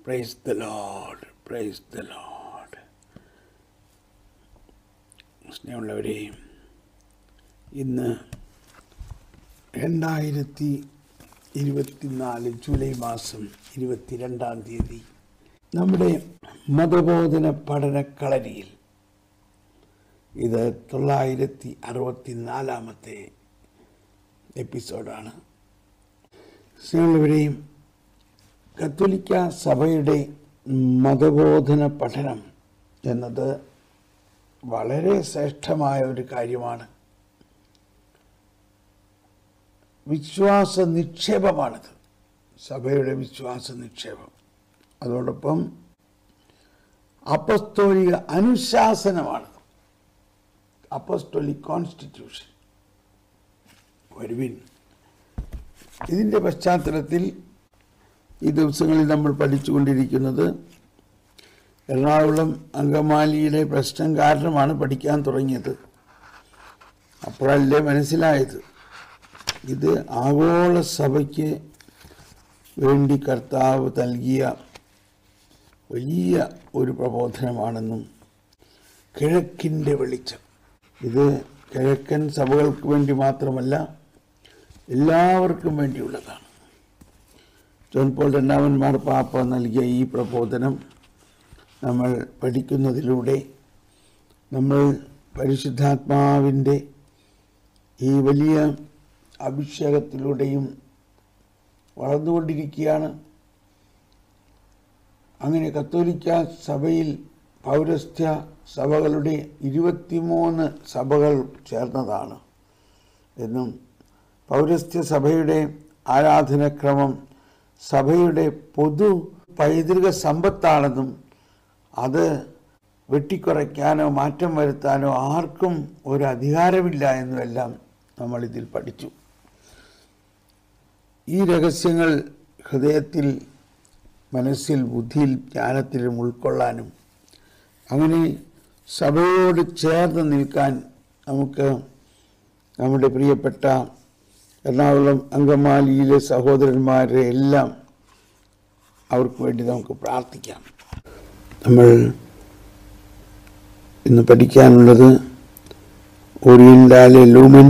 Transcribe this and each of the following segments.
Price the Lord praise the Lord സ്നേഹമുള്ളവരെ ഇന്ന് രണ്ടായിരത്തി ഇരുപത്തിനാല് ജൂലൈ മാസം ഇരുപത്തിരണ്ടാം തീയതി നമ്മുടെ മതബോധന പഠന കളരിയിൽ ഇത് തൊള്ളായിരത്തി അറുപത്തി നാലാമത്തെ എപ്പിസോഡാണ് സ്നേഹമുള്ളവരെയും കത്തോലിക്ക സഭയുടെ മതബോധന പഠനം എന്നത് വളരെ ശ്രേഷ്ഠമായ ഒരു കാര്യമാണ് വിശ്വാസ നിക്ഷേപമാണിത് സഭയുടെ വിശ്വാസ നിക്ഷേപം അതോടൊപ്പം അപ്പസ്തോലിക അനുശാസനമാണിത് അപ്പസ്തോലിക് കോൺസ്റ്റിറ്റ്യൂഷൻ വരുവിൻ ഇതിൻ്റെ പശ്ചാത്തലത്തിൽ ഈ ദിവസങ്ങളിൽ നമ്മൾ പഠിച്ചുകൊണ്ടിരിക്കുന്നത് എറണാകുളം അങ്കമാലിയിലെ പ്രശ്നം കാരണമാണ് പഠിക്കാൻ തുടങ്ങിയത് അപ്പോഴല്ലേ മനസ്സിലായത് ഇത് ആഗോള സഭയ്ക്ക് വേണ്ടി കർത്താവ് നൽകിയ വലിയ ഒരു പ്രബോധനമാണെന്നും കിഴക്കിൻ്റെ വെളിച്ചം ഇത് കിഴക്കൻ സഭകൾക്ക് വേണ്ടി മാത്രമല്ല എല്ലാവർക്കും വേണ്ടിയുള്ളതാണ് ജോൺ പോൾ രണ്ടാമൻ മാർപ്പാപ്പ നൽകിയ ഈ പ്രബോധനം നമ്മൾ പഠിക്കുന്നതിലൂടെ നമ്മൾ പരിശുദ്ധാത്മാവിൻ്റെ ഈ വലിയ അഭിഷേകത്തിലൂടെയും വളർന്നുകൊണ്ടിരിക്കുകയാണ് അങ്ങനെ കത്തോലിക്ക സഭയിൽ പൗരസ്ത്യ സഭകളുടെ ഇരുപത്തിമൂന്ന് സഭകൾ ചേർന്നതാണ് എന്നും പൗരസ്ത്യ സഭയുടെ ആരാധനക്രമം സഭയുടെ പൊതു പൈതൃക സമ്പത്താണെന്നും അത് വെട്ടിക്കുറയ്ക്കാനോ മാറ്റം വരുത്താനോ ആർക്കും ഒരു അധികാരമില്ല എന്നുമെല്ലാം നമ്മൾ ഇതിൽ പഠിച്ചു ഈ രഹസ്യങ്ങൾ ഹൃദയത്തിൽ മനസ്സിൽ ബുദ്ധിയിൽ ജ്ഞാനത്തിലും ഉൾക്കൊള്ളാനും അങ്ങനെ സഭയോട് ചേർന്ന് നിൽക്കാൻ നമുക്ക് നമ്മുടെ പ്രിയപ്പെട്ട എറണാകുളം അങ്കമാലിയിലെ സഹോദരന്മാരെ എല്ലാം അവർക്ക് വേണ്ടി നമുക്ക് പ്രാർത്ഥിക്കാം നമ്മൾ ഇന്ന് പഠിക്കാനുള്ളത് ഓറിയന്റാലെ ലൂമൻ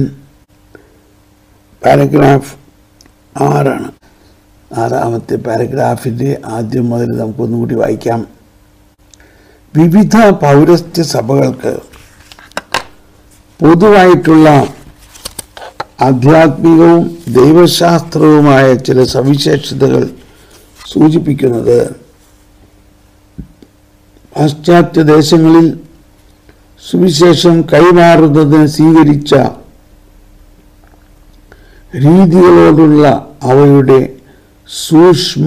പാരഗ്രാഫ് ആറാണ് ആറാമത്തെ പാരഗ്രാഫിൻ്റെ ആദ്യം മുതൽ നമുക്കൊന്നുകൂടി വായിക്കാം വിവിധ പൗരസ്ത്യ സഭകൾക്ക് പൊതുവായിട്ടുള്ള ആധ്യാത്മികവും ദൈവശാസ്ത്രവുമായ ചില സവിശേഷതകൾ സൂചിപ്പിക്കുന്നത് പാശ്ചാത്യ ദേശങ്ങളിൽ സുവിശേഷം കൈമാറുന്നതിന് സ്വീകരിച്ച രീതികളോടുള്ള അവയുടെ സൂക്ഷ്മ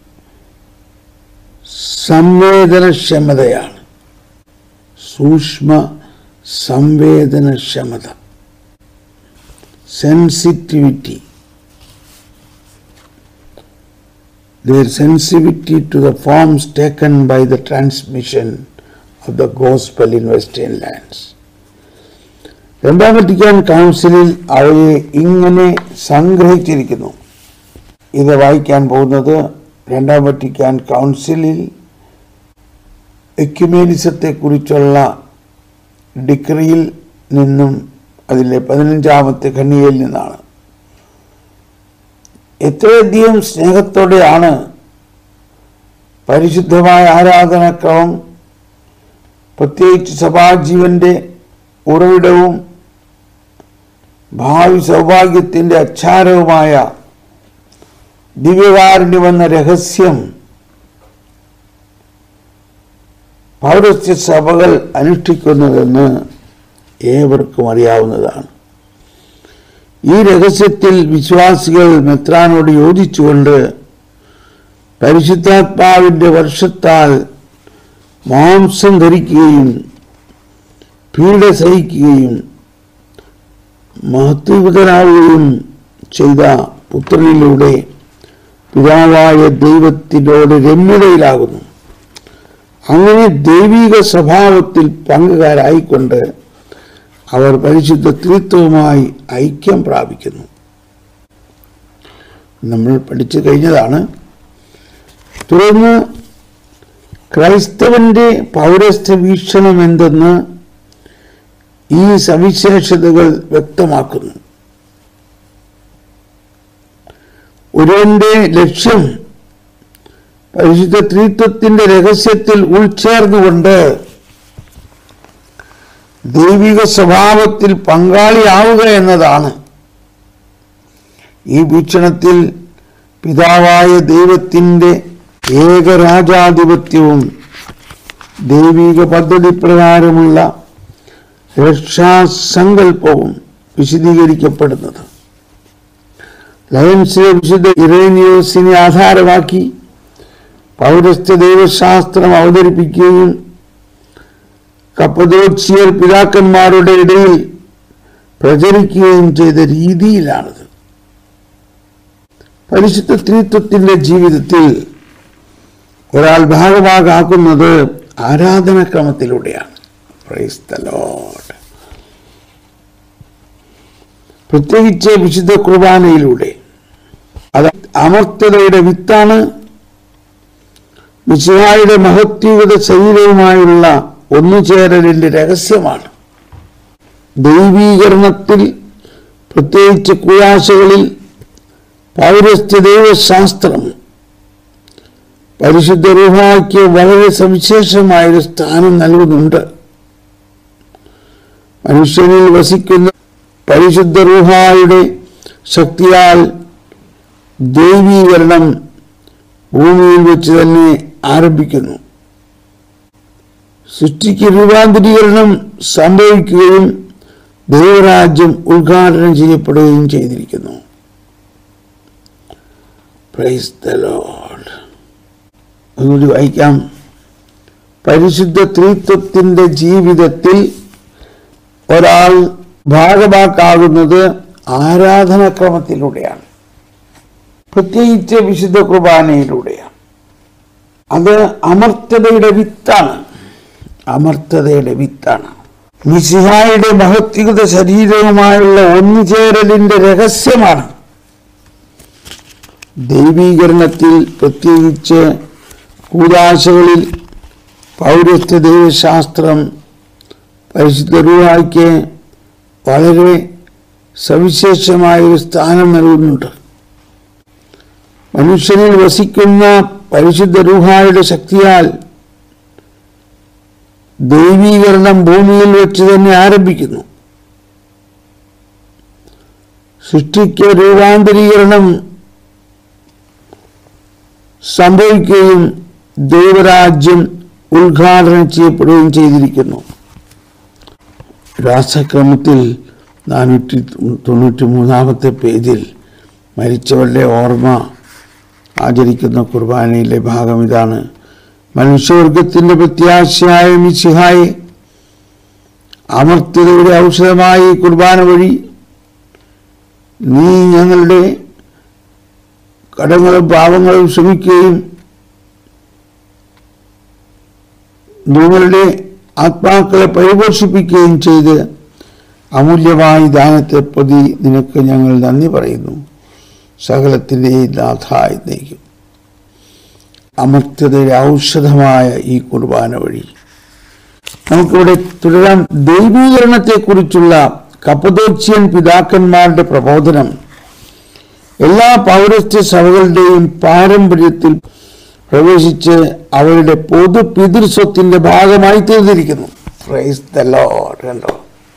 സംവേദനക്ഷമതയാണ് സൂക്ഷ്മ സംവേദനക്ഷമത sensitivity their sensitivity to the forms taken by the transmission of the gospel in western lands രണ്ടാം വറ്റിക്കാൻ കൗൺസിലിൽ അവയെ ഇങ്ങനെ സംഗ്രഹിച്ചിരിക്കുന്നു ഇത് വായിക്കാൻ പോകുന്നത് രണ്ടാം വറ്റിക്കാൻ കൗൺസിലിൽ എക്യുമേനിസത്തെക്കുറിച്ചുള്ള ഡിഗ്രിയിൽ നിന്നും അതിലെ പതിനഞ്ചാമത്തെ ഖണ്ണികയിൽ നിന്നാണ് എത്രയധികം സ്നേഹത്തോടെയാണ് പരിശുദ്ധമായ ആരാധനാക്രമം പ്രത്യേകിച്ച് സഭാജീവന്റെ ഉറവിടവും ഭാവി സൗഭാഗ്യത്തിൻ്റെ അച്ചാരവുമായ ദിവ്യകാരുണ്യമെന്ന രഹസ്യം പൗരസ്ത്യ സഭകൾ അനുഷ്ഠിക്കുന്നതെന്ന് ഏവർക്കും അറിയാവുന്നതാണ് ഈ രഹസ്യത്തിൽ വിശ്വാസികൾ മെത്രാനോട് യോജിച്ചുകൊണ്ട് പരിശുദ്ധാത്മാവിൻ്റെ വർഷത്താൽ മാംസം ധരിക്കുകയും പീഡ സഹിക്കുകയും മഹത്വീകൃതനാവുകയും ചെയ്ത പുത്രനിലൂടെ പിതാവായ ദൈവത്തിനോട് രമ്യതയിലാകുന്നു അങ്ങനെ ദൈവിക സ്വഭാവത്തിൽ പങ്കുകാരായിക്കൊണ്ട് അവർ പരിശുദ്ധ ത്രിത്വവുമായി ഐക്യം പ്രാപിക്കുന്നു നമ്മൾ പഠിച്ചു കഴിഞ്ഞതാണ് തുടർന്ന് ക്രൈസ്തവന്റെ പൗരസ്ത്യ വീക്ഷണം എന്തെന്ന് ഈ സവിശേഷതകൾ വ്യക്തമാക്കുന്നു ഒരുവന്റെ ലക്ഷ്യം പരിശുദ്ധ ത്രിത്വത്തിന്റെ രഹസ്യത്തിൽ ഉൾച്ചേർന്നുകൊണ്ട് ദൈവിക സ്വഭാവത്തിൽ പങ്കാളിയാവുക എന്നതാണ് ഈ വീക്ഷണത്തിൽ പിതാവായ ദൈവത്തിൻ്റെ ഏകരാജാധിപത്യവും ദൈവിക പദ്ധതി പ്രകാരമുള്ള രക്ഷാസങ്കല്പവും വിശദീകരിക്കപ്പെടുന്നത് ലയൻസിലെ വിശുദ്ധ ഇറേനിയോസിനെ ആധാരമാക്കി പൗരസ്ത്യ ദൈവശാസ്ത്രം അവതരിപ്പിക്കുകയും കപ്പദോച്ചിയർ പിതാക്കന്മാരുടെ ഇടയിൽ പ്രചരിക്കുകയും ചെയ്ത രീതിയിലാണിത് പരിശുദ്ധ ത്രിത്വത്തിന്റെ ജീവിതത്തിൽ ഒരാൾ ഭാഗഭാഗാക്കുന്നത് ആരാധനക്രമത്തിലൂടെയാണ് Praise the Lord. പ്രത്യേകിച്ച് വിശുദ്ധ കുർബാനയിലൂടെ അത് അമർത്തതയുടെ വിത്താണ് മിശിഹായുടെ മഹത്യുഗത ശരീരവുമായുള്ള ഒന്നുചേരലിന്റെ രഹസ്യമാണ് ദൈവീകരണത്തിൽ പ്രത്യേകിച്ച് കുയാശകളിൽ പൗരസ്ത്യ ദൈവശാസ്ത്രം പരിശുദ്ധ രൂഹായ്ക്ക് വളരെ സവിശേഷമായൊരു സ്ഥാനം നൽകുന്നുണ്ട് മനുഷ്യനിൽ വസിക്കുന്ന പരിശുദ്ധ രൂഹായുടെ ശക്തിയാൽ ദൈവീകരണം ഭൂമിയിൽ വെച്ച് തന്നെ ആരംഭിക്കുന്നു സൃഷ്ടിക്ക് രൂപാന്തരീകരണം സംഭവിക്കുകയും ദൈവരാജ്യം ഉദ്ഘാടനം ചെയ്യപ്പെടുകയും ചെയ്തിരിക്കുന്നു പ്രൈസ് ദ ലോർഡ് ഒന്നുകൂടി വായിക്കാം പരിശുദ്ധ ത്രിത്വത്തിന്റെ ജീവിതത്തിൽ ഒരാൾ ഭാഗമാക്കാകുന്നത് ആരാധനാക്രമത്തിലൂടെയാണ് പ്രത്യേകിച്ച് വിശുദ്ധ കുർബാനയിലൂടെയാണ് അത് അമർത്തതയുടെ വിത്താണ് അമർത്തതയുടെ വിത്താണ് മിസിഹായുടെ മഹത്യുഗത ശരീരവുമായുള്ള ഒന്നുചേരലിന്റെ രഹസ്യമാണ് ദൈവീകരണത്തിൽ പ്രത്യേകിച്ച് കൂതാശകളിൽ പൗരസ്ത്യ ദൈവശാസ്ത്രം പരിശുദ്ധ രൂഹായ്ക്ക് വളരെ സവിശേഷമായ ഒരു സ്ഥാനം നൽകുന്നുണ്ട് മനുഷ്യനിൽ വസിക്കുന്ന പരിശുദ്ധ രൂഹായുടെ ശക്തിയാൽ ദൈവീകരണം ഭൂമിയിൽ വെച്ച് തന്നെ ആരംഭിക്കുന്നു സൃഷ്ടിക്ക് രൂപാന്തരീകരണം സംഭവിക്കുകയും ദൈവരാജ്യം ഉദ്ഘാടനം ചെയ്യപ്പെടുകയും ചെയ്തിരിക്കുന്നു രാസക്രമത്തിൽ നാനൂറ്റി തൊണ്ണൂറ്റി മൂന്നാമത്തെ പേജിൽ മരിച്ചവരുടെ ഓർമ്മ ആചരിക്കുന്ന കുർബാനയിലെ ഭാഗം ഇതാണ് മനുഷ്യവർഗത്തിൻ്റെ പ്രത്യാശയായ മിശിഹായെ അമർത്യതയുടെ ഔഷധമായി ഈ കുർബാന വഴി നീ ഞങ്ങളുടെ കടങ്ങളും പാവങ്ങളും ക്ഷമിക്കുകയും നിങ്ങളുടെ ആത്മാക്കളെ പരിപോഷിപ്പിക്കുകയും ചെയ്ത് അമൂല്യമായ ദാനത്തെ പ്രതി നിനക്ക് ഞങ്ങൾ നന്ദി പറയുന്നു സകലത്തിൻ്റെയും നാഥായി നയിക്കും അമർത്യതയുടെ ഔഷധമായ ഈ കുർബാന വഴി നമുക്കിവിടെ തുടരാം ദൈവീകരണത്തെക്കുറിച്ചുള്ള കപ്പതോച്ചിയൻ പിതാക്കന്മാരുടെ പ്രബോധനം എല്ലാ പൗരസ്ത്യ സഭകളുടെയും പാരമ്പര്യത്തിൽ പ്രവേശിച്ച് അവരുടെ പൊതു പിതൃസ്വത്തിന്റെ ഭാഗമായി തീർന്നിരിക്കുന്നു പ്രൈസ് ദ ലോർഡ് കണ്ടോ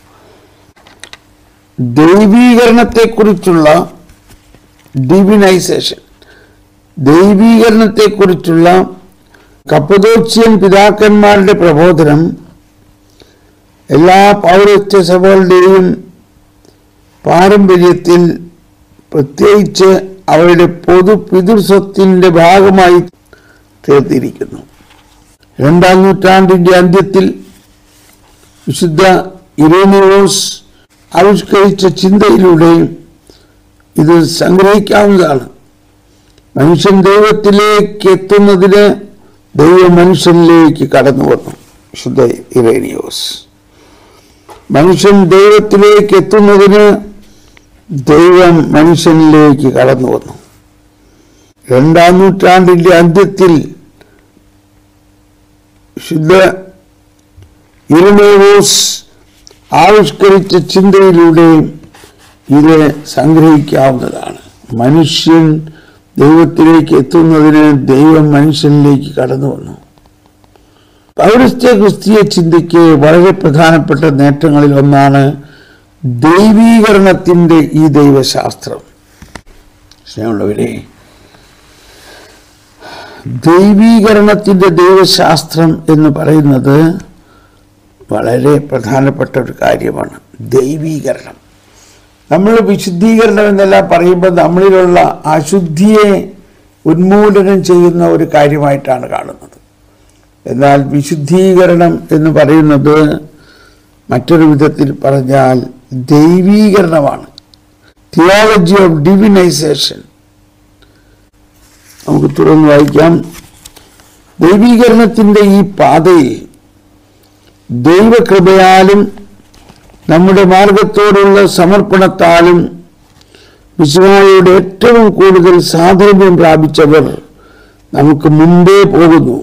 ദൈവീകരണത്തെക്കുറിച്ചുള്ള ഡിവിനൈസേഷൻ ദൈവീകരണത്തെക്കുറിച്ചുള്ള കപ്പതോച്ചിയൻ പിതാക്കന്മാരുടെ പ്രബോധനം എല്ലാ പൗരസ്ത്യ സഭകളുടെയും പാരമ്പര്യത്തിൽ പ്രത്യേകിച്ച് അവരുടെ പൊതു പിതൃസ്വത്തിന്റെ ഭാഗമായി തീർത്തിരിക്കുന്നു രണ്ടാം നൂറ്റാണ്ടിന്റെ അന്ത്യത്തിൽ വിശുദ്ധ ഇറോമിയോസ് ആവിഷ്കരിച്ച ചിന്തയിലൂടെയും ഇത് സംഗ്രഹിക്കാവുന്നതാണ് മനുഷ്യൻ ദൈവത്തിലേക്ക് എത്തുന്നതിന് ദൈവം മനുഷ്യനിലേക്ക് കടന്നു വന്നു വിശുദ്ധ ഇറേനിയോസ് മനുഷ്യൻ ദൈവത്തിലേക്ക് എത്തുന്നതിന് ദൈവം മനുഷ്യനിലേക്ക് കടന്നു വന്നു രണ്ടാം നൂറ്റാണ്ടിന്റെ അന്ത്യത്തിൽ വിശുദ്ധ ഇരമേവോസ് ആവിഷ്കരിച്ച ചിന്തയിലൂടെ ഇത് സംഗ്രഹിക്കാവുന്നതാണ് മനുഷ്യൻ ദൈവത്തിലേക്ക് എത്തുന്നതിന് ദൈവം മനുഷ്യനിലേക്ക് കടന്നു വന്നു പൗരസ്ത്യ ക്രിസ്തീയ ചിന്തയ്ക്ക് വളരെ പ്രധാനപ്പെട്ട നേട്ടങ്ങളിൽ ഒന്നാണ് ദൈവീകരണത്തിൻ്റെ ഈ ദൈവശാസ്ത്രം സ്നേഹമുള്ളവരെ ദൈവീകരണത്തിൻ്റെ ദൈവശാസ്ത്രം എന്ന് പറയുന്നത് വളരെ പ്രധാനപ്പെട്ട ഒരു കാര്യമാണ് ദൈവീകരണം നമ്മൾ വിശുദ്ധീകരണം എന്നെല്ലാം പറയുമ്പോൾ നമ്മളിലുള്ള അശുദ്ധിയെ ഉന്മൂലനം ചെയ്യുന്ന ഒരു കാര്യമായിട്ടാണ് കാണുന്നത് എന്നാൽ വിശുദ്ധീകരണം എന്ന് പറയുന്നത് മറ്റൊരു വിധത്തിൽ പറഞ്ഞാൽ ദൈവീകരണമാണ് തിയോളജി ഓഫ് ഡിവിനൈസേഷൻ നമുക്ക് തുറന്ന് വായിക്കാം ദൈവീകരണത്തിൻ്റെ ഈ പാതയിൽ ദൈവകൃപയാലും നമ്മുടെ മാർഗത്തോടുള്ള സമർപ്പണത്താലും വിശ്വാസിയുടെ ഏറ്റവും കൂടുതൽ സാധർമ്യം പ്രാപിച്ചവർ നമുക്ക് മുമ്പേ പോകുന്നു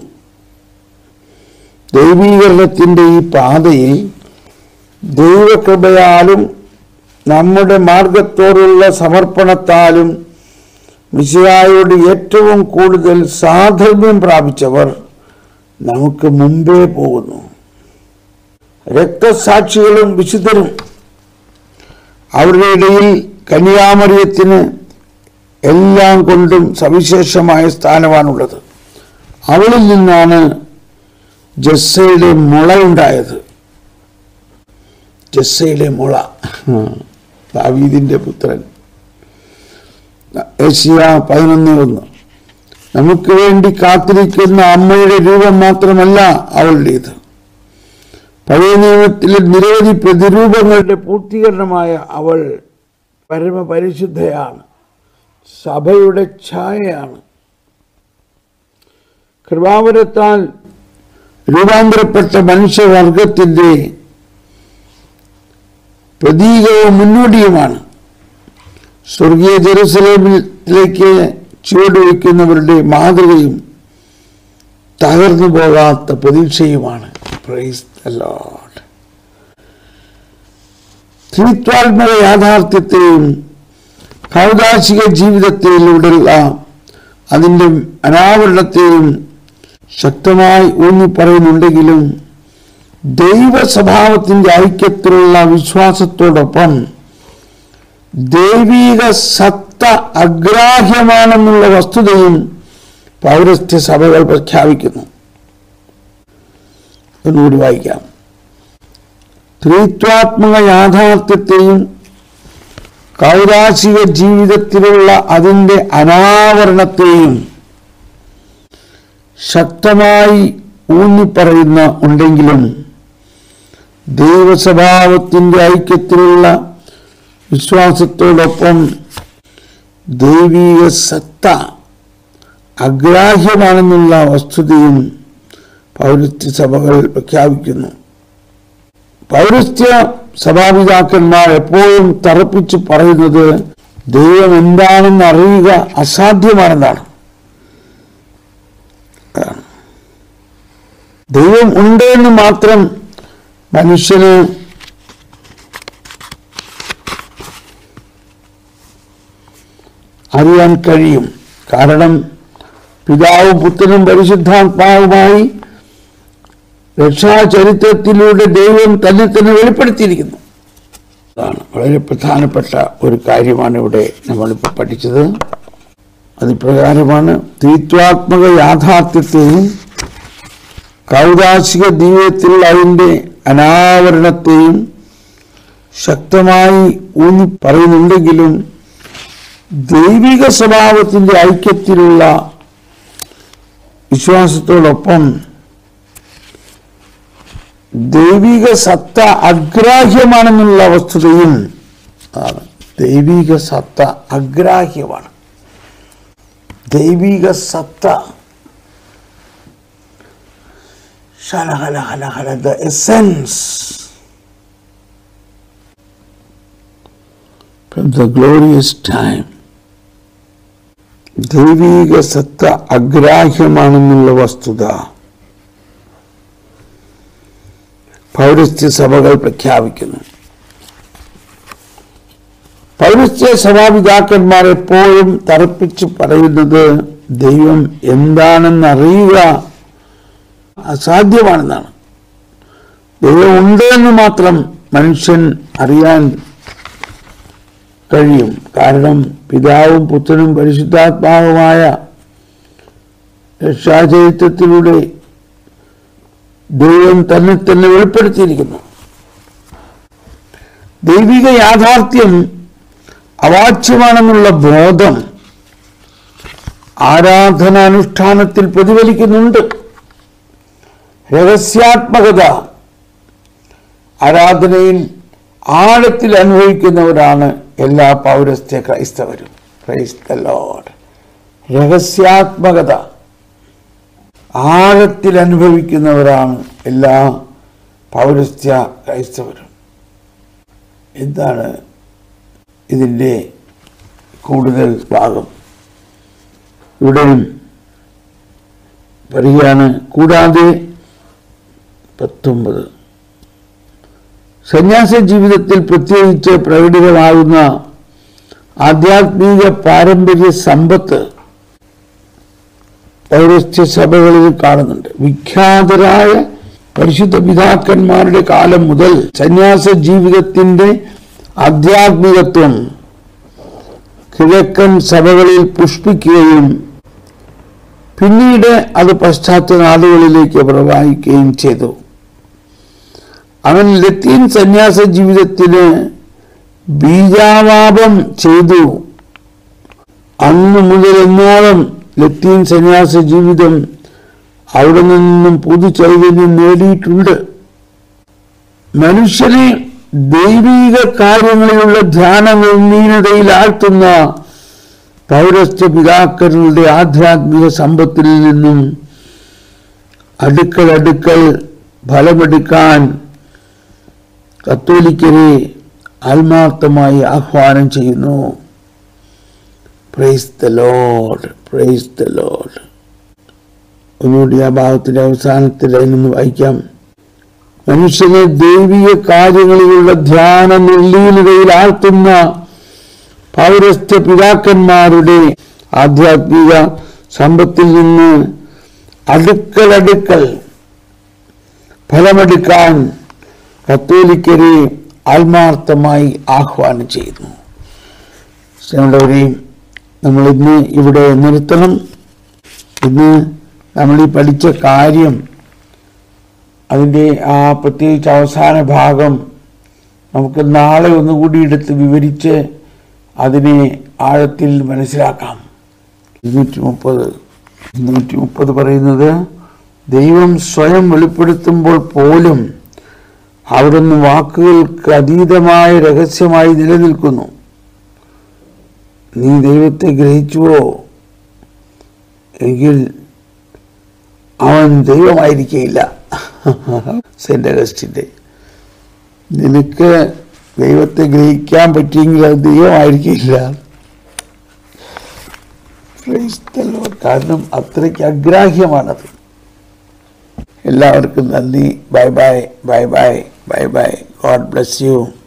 ദൈവീകരണത്തിൻ്റെ ഈ പാതയിൽ ദൈവകൃപയാലും നമ്മുടെ മാർഗത്തോടുള്ള സമർപ്പണത്താലും മിശിഹായോട് ഏറ്റവും കൂടുതൽ സാധർമ്യം പ്രാപിച്ചവർ നമുക്ക് മുമ്പേ പോകുന്നു രക്തസാക്ഷികളും വിശുദ്ധരും അവരുടെ ഇടയിൽ കന്യാമറിയത്തിന് എല്ലാം കൊണ്ടും സവിശേഷമായ സ്ഥാനമാണുള്ളത് അവളിൽ നിന്നാണ് ജസ്സയുടെ മുള ഉണ്ടായത് ജസ്സയുടെ മുള ദാവീദിന്റെ പുത്രൻ ഏഷ്യ പതിനൊന്ന് ഒന്ന് നമുക്ക് വേണ്ടി കാത്തിരിക്കുന്ന അമ്മയുടെ രൂപം മാത്രമല്ല അവളുടേത് പഴയ നിയമത്തിലെ നിരവധി പ്രതിരൂപങ്ങളുടെ പൂർത്തീകരണമായ അവൾ പരമപരിശുദ്ധയാണ് സഭയുടെ ഛായയാണ് കൃപാവരത്താൽ രൂപാന്തരപ്പെട്ട മനുഷ്യവർഗത്തിൻ്റെ പ്രതീകവും മുന്നോടിയുമാണ് സ്വർഗീയ ജെറുസലേമിലേക്ക് ചുവടുവെക്കുന്നവരുടെ മാതൃകയും തകർന്നു പോകാത്ത പ്രതീക്ഷയുമാണ് പ്രൈസ് ദ ലോർഡ് ത്രിത്വാത്മക യാഥാർത്ഥ്യത്തെയും കൗതാശിക ജീവിതത്തിലൂടെയുള്ള അതിൻ്റെ അനാവരണത്തെയും ശക്തമായി ഊന്നി പറയുന്നുണ്ടെങ്കിലും ദൈവ സ്വഭാവത്തിൻ്റെ ഐക്യത്തിലുള്ള വിശ്വാസത്തോടൊപ്പം ദൈവീക സത്ത അഗ്രാഹ്യമാണെന്നുള്ള വസ്തുതയും പൗരസ്ത്യ സഭകൾ പ്രഖ്യാപിക്കുന്നു ഒന്നുകൂടി വായിക്കാം ത്രിത്വാത്മക യാഥാർത്ഥ്യത്തെയും കൗരാശിക ജീവിതത്തിലുള്ള അതിൻ്റെ അനാവരണത്തെയും ശക്തമായി ഊന്നിപ്പറയുന്ന ഉണ്ടെങ്കിലും ദൈവസ്വഭാവത്തിൻ്റെ ഐക്യത്തിലുള്ള വിശ്വാസത്തോടൊപ്പം ദൈവീക സത്ത അഗ്രാഹ്യമാണെന്നുള്ള വസ്തുതയും പൗരസ്ത്യ സഭകൾ പ്രഖ്യാപിക്കുന്നു പൗരസ്ത്യ സഭാപിതാക്കന്മാർ എപ്പോഴും തറപ്പിച്ച് പറയുന്നത് ദൈവം എന്താണെന്ന് അറിയുക അസാധ്യമാണെന്നാണ് അതാണ്. ദൈവം ഉണ്ട് എന്ന് മാത്രം മനുഷ്യന് അറിയാൻ കഴിയും കാരണം പിതാവും പുത്രനും പരിശുദ്ധാത്മാവുമായി രക്ഷാചരിത്രത്തിലൂടെ ദൈവം തന്നെ തന്നെ വെളിപ്പെടുത്തിയിരിക്കുന്നു അതാണ് വളരെ പ്രധാനപ്പെട്ട ഒരു കാര്യമാണ് ഇവിടെ നമ്മളിപ്പോൾ പഠിച്ചത് അതിപ്രകാരമാണ് ത്രിത്വാത്മക യാഥാർത്ഥ്യത്തെയും കൗതാശിക ജീവിതത്തിൽ അതിൻ്റെ അനാവരണത്തെയും ശക്തമായി ഊന്നി പറയുന്നുണ്ടെങ്കിലും ദൈവിക സ്വഭാവത്തിൻ്റെ ഐക്യത്തിലുള്ള വിശ്വാസത്തോടൊപ്പം ദൈവിക സത്ത അഗ്രാഹ്യമാണെന്നുള്ള വസ്തുതയും ആണ് ദൈവിക സത്ത അഗ്രാഹ്യമാണ് ദൈവിക സത്ത ശലഹലഹലഹല the essence from the glorious time ദൈവീക സത്ത അഗ്രാഹ്യമാണെന്നുള്ള വസ്തുത പൗരസ്ത്യ സഭകൾ പ്രഖ്യാപിക്കുന്നു പൗരസ്ത്യ സഭാപിതാക്കന്മാർ എപ്പോഴും തറപ്പിച്ച് പറയുന്നത് ദൈവം എന്താണെന്ന് അറിയുക അസാധ്യമാണെന്നാണ് ദൈവം ഉണ്ട് എന്ന് മാത്രം മനുഷ്യൻ അറിയാൻ കഴിയും കാരണം പിതാവും പുത്രനും പരിശുദ്ധാത്മാവുമായ രക്ഷാചരിത്രത്തിലൂടെ ദൈവം തന്നെ തന്നെ വെളിപ്പെടുത്തിയിരിക്കുന്നു ദൈവിക യാഥാർത്ഥ്യം അവാച്യമാണെന്നുള്ള ബോധം ആരാധനാനുഷ്ഠാനത്തിൽ പ്രതിഫലിക്കുന്നുണ്ട് രഹസ്യാത്മകത ആരാധനയിൽ ആഴത്തിൽ അനുഭവിക്കുന്നവരാണ് എല്ലാ പൗരസ്ത്യ ക്രൈസ്തവരും Praise the Lord. രഹസ്യാത്മകത ആഴത്തിൽ അനുഭവിക്കുന്നവരാണ് എല്ലാ പൗരസ്ത്യ ക്രൈസ്തവരും എന്താണ് ഇതിൻ്റെ കൂടുതൽ ഭാഗം ഇവിടെയും പറയുകയാണ് കൂടാതെ പത്തൊമ്പത് സന്യാസ ജീവിതത്തിൽ പ്രത്യേകിച്ച് പ്രകടിതമാകുന്ന ആധ്യാത്മിക പാരമ്പര്യ സമ്പത്ത് പൗരസ്ത്യ സഭകളിൽ കാണുന്നുണ്ട് വിഖ്യാതരായ പരിശുദ്ധ പിതാക്കന്മാരുടെ കാലം മുതൽ സന്യാസ ജീവിതത്തിന്റെ ആധ്യാത്മികത്വം കിഴക്കൻ സഭകളിൽ പുഷ്പിക്കുകയും പിന്നീട് അത് പാശ്ചാത്യ നാടുകളിലേക്ക് പ്രവഹിക്കുകയും ചെയ്തു അവൻ ലത്തീൻ സന്യാസ ജീവിതത്തിന് ബീജാവാപം ചെയ്തു അന്ന് മുതൽ എന്നോളം ലത്തീൻ സന്യാസ ജീവിതം അവിടെ നിന്നും പുതുചൈതന്യം നേടിയിട്ടുണ്ട് മനുഷ്യനെ ദൈവീക കാര്യങ്ങളിലുള്ള ധ്യാന നിർണീനതയിൽ ആഴ്ത്തുന്ന പൗരസ്ത്യ പിതാക്കളുടെ ആധ്യാത്മിക സമ്പത്തിൽ നിന്നും അടുക്കൽ അടുക്കൽ ഫലമെടുക്കാൻ കത്തോലിക്കരെ ആത്മാർത്ഥമായി ആഹ്വാനം ചെയ്യുന്നു praise the Lord praise the Lord ഒന്നുകൂടി ആ ഭാഗത്തിന്റെ അവസാനത്തിൽ നിന്ന് വായിക്കാം മനുഷ്യനെ ദൈവിക കാര്യങ്ങളിലുള്ള ധ്യാന നിർലീനതയിൽ ആഴ്ത്തുന്ന പൗരസ്ത്യ പിതാക്കന്മാരുടെ ആധ്യാത്മിക സമ്പത്തിൽ നിന്ന് അടുക്കൽ അടുക്കൽ ഫലമെടുക്കാൻ കത്തോലിക്കരെ ആത്മാർത്ഥമായി ആഹ്വാനം ചെയ്യുന്നു സ്നേഹമുള്ളവരെയും നമ്മൾ ഇന്ന് ഇവിടെ നിർത്തണം ഇന്ന് നമ്മൾ ഈ പഠിച്ച കാര്യം അതിൻ്റെ ആ പ്രത്യേകിച്ച് അവസാന ഭാഗം നമുക്ക് നാളെ ഒന്നുകൂടി എടുത്ത് വിവരിച്ച് അതിനെ ആഴത്തിൽ മനസ്സിലാക്കാം ഇരുന്നൂറ്റി മുപ്പത് ഇരുന്നൂറ്റി മുപ്പത് പറയുന്നത് ദൈവം സ്വയം വെളിപ്പെടുത്തുമ്പോൾ പോലും അവിടുന്ന് വാക്കുകൾക്ക് അതീതമായ രഹസ്യമായി നിലനിൽക്കുന്നു നീ ദൈവത്തെ ഗ്രഹിച്ചുവോ എങ്കിൽ അവൻ ദൈവമായിരിക്കയില്ല സെന്റ് അഗസ്റ്റിന്റെ നിനക്ക് ദൈവത്തെ ഗ്രഹിക്കാൻ പറ്റിയെങ്കിൽ അത് ദൈവമായിരിക്കില്ല Praise the Lord. കാരണം അത്രയ്ക്ക് അഗ്രാഹ്യമാണത് എല്ലാവർക്കും നന്ദി bye bye bye bye bye bye God bless U